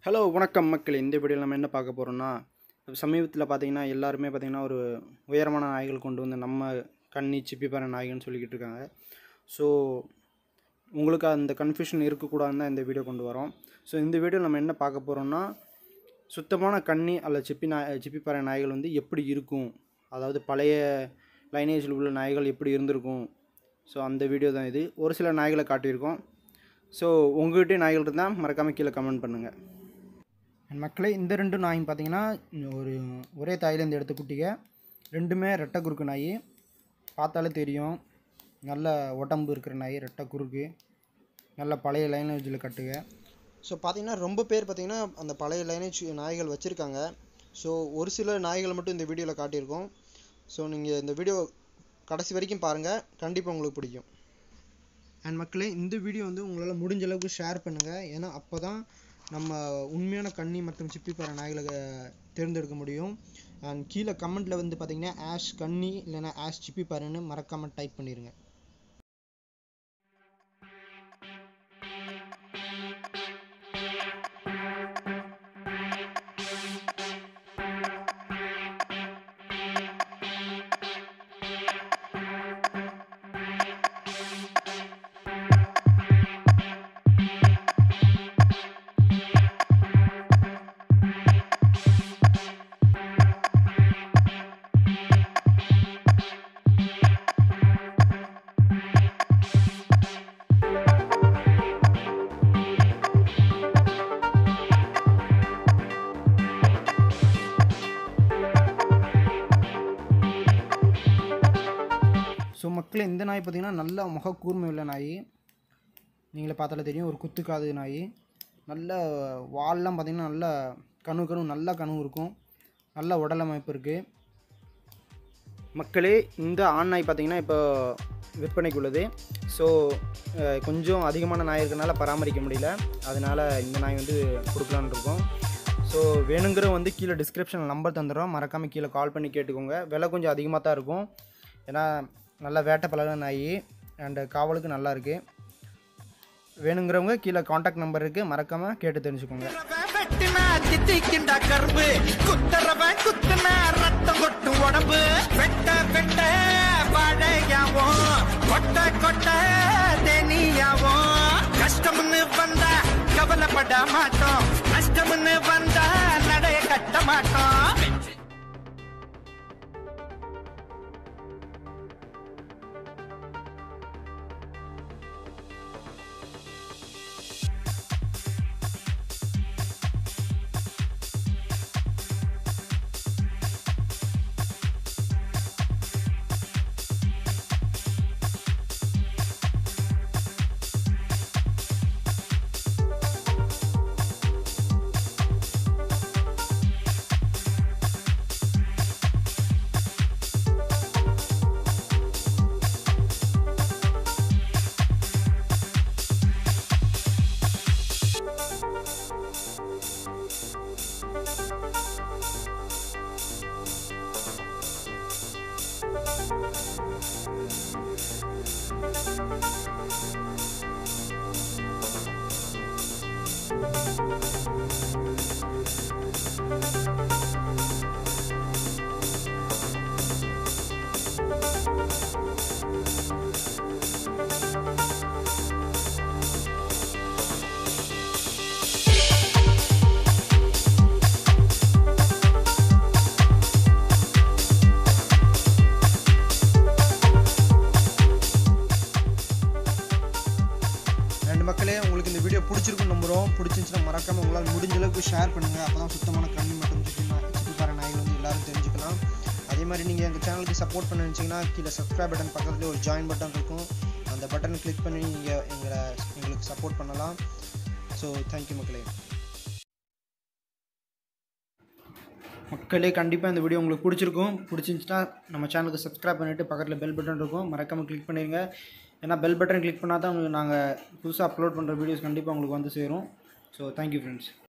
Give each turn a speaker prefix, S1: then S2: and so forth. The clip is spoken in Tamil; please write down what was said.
S1: ஹலோ வணக்கம் மக்கள் இந்த வீடியோவில் நம்ம என்ன பார்க்க போகிறோம்னா சமீபத்தில் பார்த்தீங்கன்னா எல்லாருமே பார்த்தீங்கன்னா ஒரு உயரமான நாய்கள் கொண்டு வந்து நம்ம கன்னி சிப்பிப்பாறை நாய்கள்னு சொல்லிக்கிட்டு இருக்காங்க ஸோ உங்களுக்கு அந்த கன்ஃபியூஷன் இருக்கக்கூடாதுன்னு தான் இந்த வீடியோ கொண்டு வரோம் ஸோ இந்த வீடியோவில் நம்ம என்ன பார்க்க போகிறோம்னா சுத்தமான கன்னி அல்லது சிப்பி நாய் சிப்பிப்பாறை நாய்கள் வந்து எப்படி இருக்கும் அதாவது பழைய லைனேஜில் உள்ள நாய்கள் எப்படி இருந்திருக்கும் ஸோ அந்த வீடியோ தான் இது ஒரு சில நாய்களை காட்டியிருக்கோம் ஸோ உங்கள்கிட்டயே நாய்கள் இருந்தால் மறக்காமல் கீழே கமெண்ட் பண்ணுங்கள் மக்களே இந்த ரெண்டு நாயும் பார்த்தீங்கன்னா ஒரு ஒரே தாயிலேருந்து எடுத்த குட்டிக ரெண்டுமே ரெட்டை குறுக்கு நாய் பார்த்தாலே தெரியும் நல்ல உடம்பு இருக்கிற நாய் ரெட்டை குறுக்கு நல்ல பழைய லைனேஜில் கட்டுக
S2: ஸோ பார்த்தீங்கன்னா ரொம்ப பேர் பார்த்தீங்கன்னா அந்த பழைய லைனேஜ் நாய்கள் வச்சுருக்காங்க ஸோ ஒரு சில நாய்களை மட்டும் இந்த வீடியோவில் காட்டியிருக்கோம் ஸோ நீங்கள் இந்த வீடியோ கடைசி வரைக்கும் பாருங்கள் கண்டிப்பாக உங்களுக்கு பிடிக்கும் அண்ட் மக்களே இந்த வீடியோ வந்து உங்களால் முடிஞ்ச அளவுக்கு ஷேர் பண்ணுங்கள் ஏன்னா அப்போ தான் நம்ம உண்மையான கன்னி மற்றும் சிப்பி பெற நாய்களை அஹ், தேர்ந்தெடுக்க முடியும் அண்ட் கீழே கமெண்ட்டில் வந்து பார்த்தீங்கன்னா ஆஷ் கன்னி இல்லைன்னா ஆஷ் சிப்பி பாருன்னு மறக்காமல் டைப் பண்ணிடுங்க
S1: ஸோ மக்களே இந்த நாய் பார்த்தீங்கன்னா நல்ல முக கூர்மை உள்ள நாய் நீங்களே பார்த்தாலே தெரியும் ஒரு குத்துக்காது நாய் நல்ல வால்லாம் பார்த்தீங்கன்னா நல்ல கணு கணு நல்ல கணு இருக்கும் நல்ல உடல் அமைப்பு இருக்குது மக்களே இந்த ஆண் நாய் பார்த்தீங்கன்னா இப்போ விற்பனைக்கு உள்ளது ஸோ கொஞ்சம் அதிகமான நாய் இருக்கனால பராமரிக்க முடியல அதனால் இந்த நாய் வந்து கொடுக்கலான்னு இருக்கோம் ஸோ வேணுங்கிற வந்து கீழே டிஸ்கிரிப்ஷனில் நம்பர் தந்துடுறோம் மறக்காமல் கீழே கால் பண்ணி கேட்டுக்கோங்க விலை கொஞ்சம் அதிகமாக தான் இருக்கும் ஏன்னா நல்லா வேட்டை பழகின நாய் அண்டு காவலுக்கு நல்லா இருக்குது வேணுங்கிறவங்க கீழே காண்டாக்ட் நம்பர் இருக்குது மறக்காமல் கேட்டு தெரிஞ்சுக்கோங்க
S3: வெட்டினா திட்டிக்கிண்டா கரும்பு குத்தறவன் குத்துனா ரத்தம் கொட்டும் உடம்பு வெட்ட வெட்ட வாழையாவும் கொட்ட கொட்ட தேனியாவும் கஷ்டம்னு வந்தா கவலைப்பட மாட்டோம் நஷ்டம்னு வந்தா நடைய கட்ட மாட்டோம்
S2: ரெண்டு மக்களே உங்களுக்கு இந்த வீடியோ பிடிச்சிருக்கும் நம்புகிறோம் பிடிச்சிருந்துச்சுன்னா மறக்காம உங்களால் முடிஞ்ச அளவுக்கு ஷேர் பண்ணுங்கள் அப்போ தான் சுத்தமான கண்ணி மற்றும் சுற்றி சுற்றிப்பார நாய்கள் வந்து எல்லாரும் தெரிஞ்சுக்கலாம் அதே மாதிரி நீங்கள் எங்கள் சேனலுக்கு சப்போர்ட் பண்ண நினச்சிங்கன்னா கீழே சப்ஸ்கிரைப் பட்டன் பக்கத்துலேயே ஒரு ஜாயின் பட்டன் இருக்கும் அந்த பட்டனை கிளிக் பண்ணி நீங்கள் எங்களை எங்களுக்கு சப்போர்ட் பண்ணலாம் ஸோ தேங்க்யூ மக்களே
S1: மக்களே கண்டிப்பாக இந்த வீடியோ உங்களுக்கு பிடிச்சிருக்கும் பிடிச்சிருந்துச்சுன்னா நம்ம சேனலுக்கு சப்ஸ்கிரைப் பண்ணிவிட்டு பக்கத்தில் பெல் பட்டன் இருக்கும் மறக்காமல் கிளிக் பண்ணிடுங்க ஏன்னா பெல் பட்டன் கிளிக் பண்ணால் தான் நாங்கள் புதுசாக அப்லோட் பண்ணுற வீடியோஸ் கண்டிப்பாக உங்களுக்கு வந்து சேரும் ஸோ தேங்க்யூ ஃப்ரெண்ட்ஸ்